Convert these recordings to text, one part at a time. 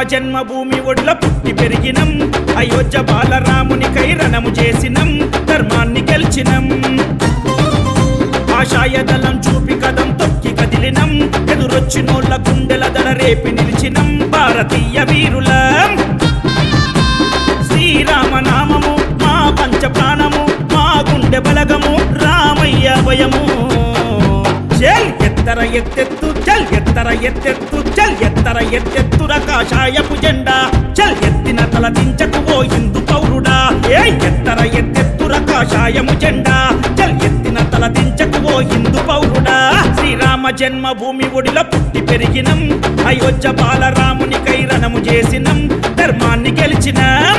జన్మభూమి ఒడిలో పుట్టి పెరిగినం అయోధ్య బాలరామునికై రణము చేసినం ధర్మాన్ని గెలిచినం ఆశాయ దళం చూపి కదం తొక్కి కదిలినం ఎదురొచ్చినోళ్ళ గుండెల దడ రేపి నిలిచినం భారతీయ వీరులం శ్రీరామ నామము మా పంచ ప్రాణము మా గుండె బలగము రామయ్య భయము చల్ ఎత్తర ఎత్తెత్తు చల్ ఎత్తర ఎత్తెత్తు చల్ ఎత్తర ఎత్తెత్తుర కాషాయపు జెండా చల్ ఎత్తిన తల దించకు ఓ హిందూ పౌరుడా ఏ ఎత్తర ఎత్తెత్తుర కాషాయము జెండా చల్ ఎత్తిన తల దించకు ఓ హిందూ పౌరుడా శ్రీరామ జన్మభూమి ఒడిలో పుట్టి పెరిగినం అయోధ్య బాలరామునికై రణము చేసినం ధర్మాన్ని గెలిచినం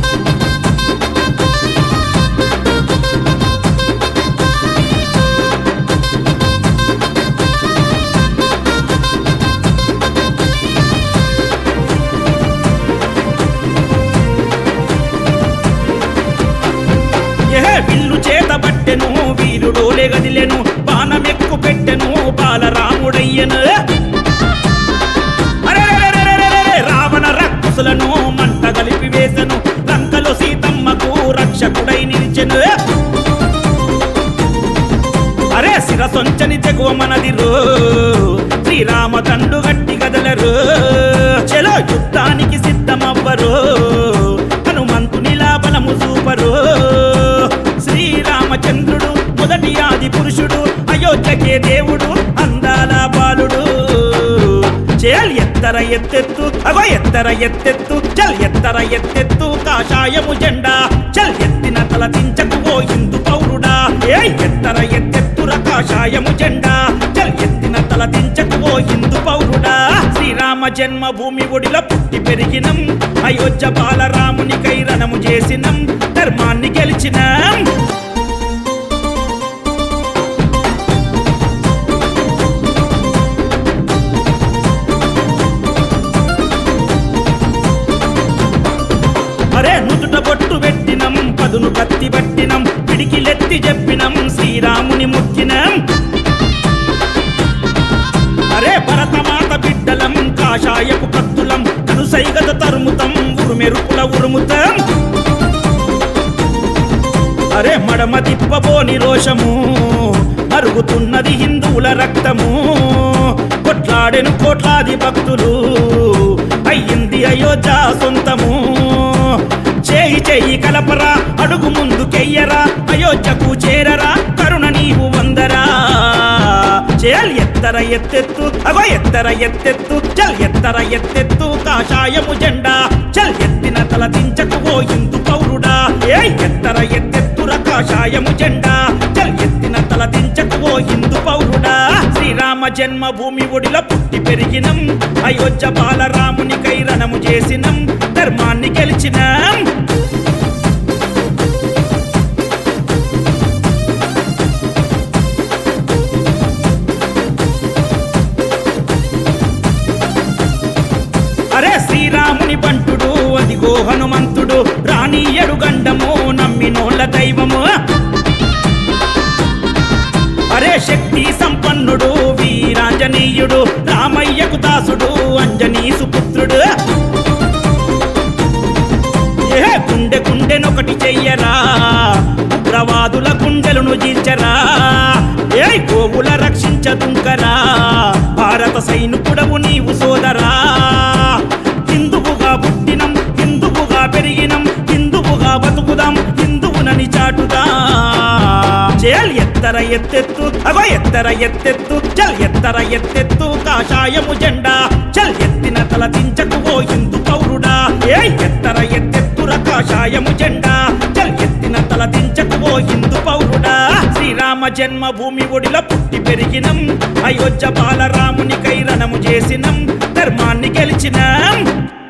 ఏ విల్లు చేతబట్టెను వీరుడోలే గదిలెను బాణమెక్కు పెట్టెను బాలరాముడయ్యను అరెరెరెరెరెరెరెరె, రావణ రక్కుసులను మంట కలిపి వేసెను లంకలో సీతమ్మకు రక్షకుడై నిలిచెను అరే శిరసొంచని తెగువ మనదిరో శ్రీరామ దండు గట్టి గదలరు చెలో యుద్ధానికి సిద్ధమవ్వరు హనుమంతునిలా బలము చూపరు శ్రీరామచంద్రుడు మొదటి ఆది పురుషుడు అయోధ్యకే దేవుడు అందాల బాలుడు చేల్ ఎత్తర ఎత్తెత్తు అగో ఎత్తర ఎత్తెత్తు చల్ ఎత్తర ఎత్తెత్తు కాషాయము జెండా చల్ ఎత్తిన తల దించకు ఓ హిందూ పౌరుడా ఏ ఎత్తర ఎత్తెత్తుర కాషాయము జెండా చల్ ఎత్తిన తల దించకు ఓ హిందూ పౌరుడా శ్రీరామ జన్మభూమి ఒడిలో పుట్టి పెరిగినం అయోధ్య బాలరామునికై రణము చేసినం ధర్మాన్ని గెలిచినం అరే నుదుట బొట్టు పెట్టినం పదును కత్తి పట్టినం పిడికిలెత్తి చెప్పినం శ్రీరాముని ముక్కినం అరే భరతమాత బిడ్డలం కాషాయపు కత్తులం కనుసైగత తరుముతం ఉరుమెరుపుల ఉరుముతం అరే మడమ తిప్పబోని రోషము మరుగుతున్నది హిందువుల రక్తము కొట్లాడెను కోట్లాది భక్తులు అయ్యింది అయోధ్య సొంతము చేయి చేయి కలపరా అడుగు ముందుకెయ్యరా అయోధ్యకు చేరరా కరుణ నీవు వందరా చేయాలి ఎత్తర ఎత్తెత్తు అగో ఎత్తర ఎత్తెత్తు చల్ ఎత్తర ఎత్తెత్తు కాషాయము జెండా చల్ ఎత్తిన తల దించకు ఓ హిందూ పౌరుడా ఏ ఎత్తర ఎత్తెత్తుర కాషాయము జెండా చల్ ఎత్తిన తల దించకు ఓ హిందూ పౌరుడా శ్రీరామ జన్మభూమి ఒడిలో పుట్టి పెరిగినం అయోధ్య బాలరామునికై రణము చేసినం ధర్మాన్ని గెలిచినం అరే శ్రీరాముని బంటుడు అదిగో హనుమంతుడు రాణీయడు గండము నమ్మినోళ్ళ దైవము అరే శక్తి సంపన్నుడు వీరాంజనేయుడు రామయ్యకు దాసుడు అంజనీ సుపుత్రుడు ఏ గుండె గుండెనొకటి చెయ్యరా ఉగ్రవాదుల గుండెలను జీల్చరా ఏ గోవుల రక్షించదుంకరా భారత సైనికుడవు నీవు సోదరా హిందువుగా పుట్టినం హిందువుగా పెరిగినం హిందువుగా బతుకుదాం హిందువునని చాటుదా చేయాలి ఎత్తర ఎత్తెత్తు అగో ఎత్తర ఎత్తెత్తు చల్ ఎత్తర ఎత్తెత్తు కాషాయము జెండా చల్ ఎత్తిన తల దించకు ఓ హిందూ పౌరుడా ఏ ఎత్తర ఎత్తెత్తుర కాషాయము జెండా చల్ ఎత్తిన తల దించకు ఓ హిందూ పౌరుడా శ్రీరామ జన్మభూమి ఒడిలో పుట్టి పెరిగినం అయోధ్య బాలరామునికై రణము చేసినం ధర్మాన్ని గెలిచినం